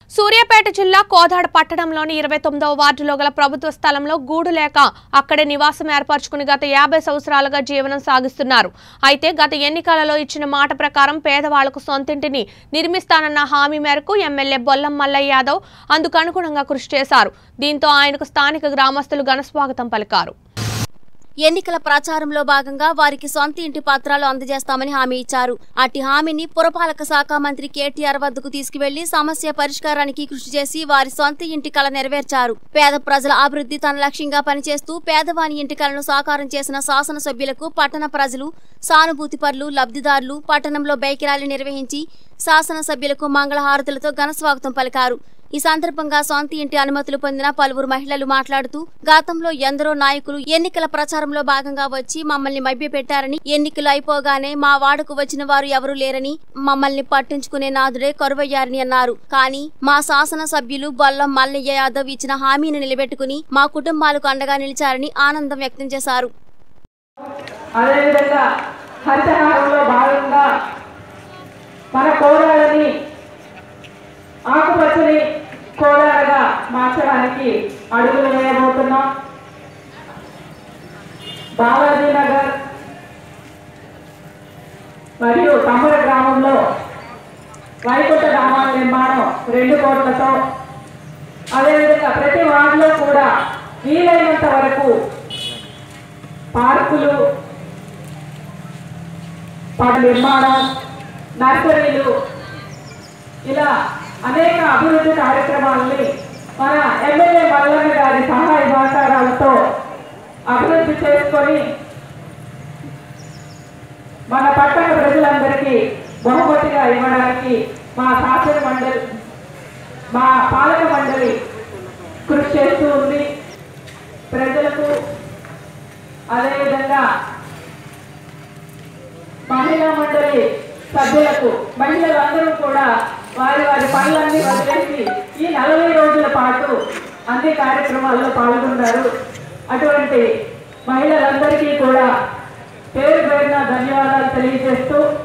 సూర్యాపేట జిల్లా కోదాడ పట్టణంలోని ఇరవై తొమ్మిదవ వార్డులో గల ప్రభుత్వ స్థలంలో గూడు లేక అక్కడే నివాసం ఏర్పరచుకుని గత యాభై సంవత్సరాలుగా జీవనం సాగిస్తున్నారు అయితే గత ఎన్నికలలో ఇచ్చిన మాట ప్రకారం పేదవాళ్లకు సొంతింటిని నిర్మిస్తానన్న హామీ మేరకు ఎమ్మెల్యే బొల్లం మల్లయ్య యాదవ్ అందుకు అనుగుణంగా కృషి చేశారు దీంతో ఆయనకు స్థానిక గ్రామస్తులు ఘనస్వాగతం పలికారు ఎన్నికల ప్రచారంలో భాగంగా వారికి సొంత ఇంటి పత్రాలు అందజేస్తామని హామీ ఇచ్చారు అట్టి హామీని పురపాలక శాఖ మంత్రి కేటీఆర్ వద్దకు తీసుకువెళ్లి సమస్య పరిష్కారానికి కృషి చేసి వారి సొంత ఇంటి కల నెరవేర్చారు పేద ప్రజల అభివృద్ధి తన లక్ష్యంగా పనిచేస్తూ పేదవాని ఇంటి కలను సాకారం చేసిన శాసనసభ్యులకు పట్టణ ప్రజలు సానుభూతి పరులు లబ్ధిదారులు పట్టణంలో బైక్ ర్యాలీ నిర్వహించి శాసనసభ్యులకు మంగళహారతులతో ఘనస్వాగతం పలికారు ఈ సందర్భంగా సొంత ఇంటి అనుమతులు పొందిన పలువురు మహిళలు మాట్లాడుతూ గతంలో ఎందరో నాయకులు ఎన్నికల ప్రచారంలో భాగంగా వచ్చి మమ్మల్ని మభ్యపెట్టారని ఎన్నికలు అయిపోగానే మా వాడకు వచ్చిన వారు ఎవరూ లేరని మమ్మల్ని పట్టించుకునే నాదుడే కరువయ్యారని అన్నారు కానీ మా శాసన సభ్యులు బొల్లం మల్లయ్య యాదవ్ ఇచ్చిన హామీని నిలబెట్టుకుని మా కుటుంబాలకు అండగా నిలిచారని ఆనందం వ్యక్తం చేశారు అదేవిధంగా హరితహారంలో భాగంగా మన కోడాలని ఆకుపచ్చని కోడాలుగా మార్చడానికి అడుగులు వేయబోతున్నాం బాలాజీ నగర్ మరియు తమ్ముల గ్రామంలో వైకుంఠ గ్రామాల నిర్మాణం రెండు కోట్లతో అదేవిధంగా ప్రతి వార్డులో కూడా వీలైనంత వరకు పార్కులు వాటి నిర్మాణం నర్సరీలు ఇలా అనేక అభివృద్ధి కార్యక్రమాలని మన ఎమ్మెల్యే మల్లన్న గారి సహాయ సహకారాలతో అభివృద్ధి చేసుకొని మన పట్టణ ప్రజలందరికీ బహుమతిగా ఇవ్వడానికి మా శాసన మండలి మా పాలక మండలి కృషి చేస్తూ ఉంది ప్రజలకు అదేవిధంగా మహిళా మండలి సభ్యులకు మహిళలందరూ కూడా వారి వారి పనులన్నీ వదిలేసి ఈ నలభై రోజుల పాటు అన్ని కార్యక్రమాల్లో పాల్గొన్నారు అటువంటి మహిళలందరికీ కూడా పేరు పేరున ధన్యవాదాలు తెలియజేస్తూ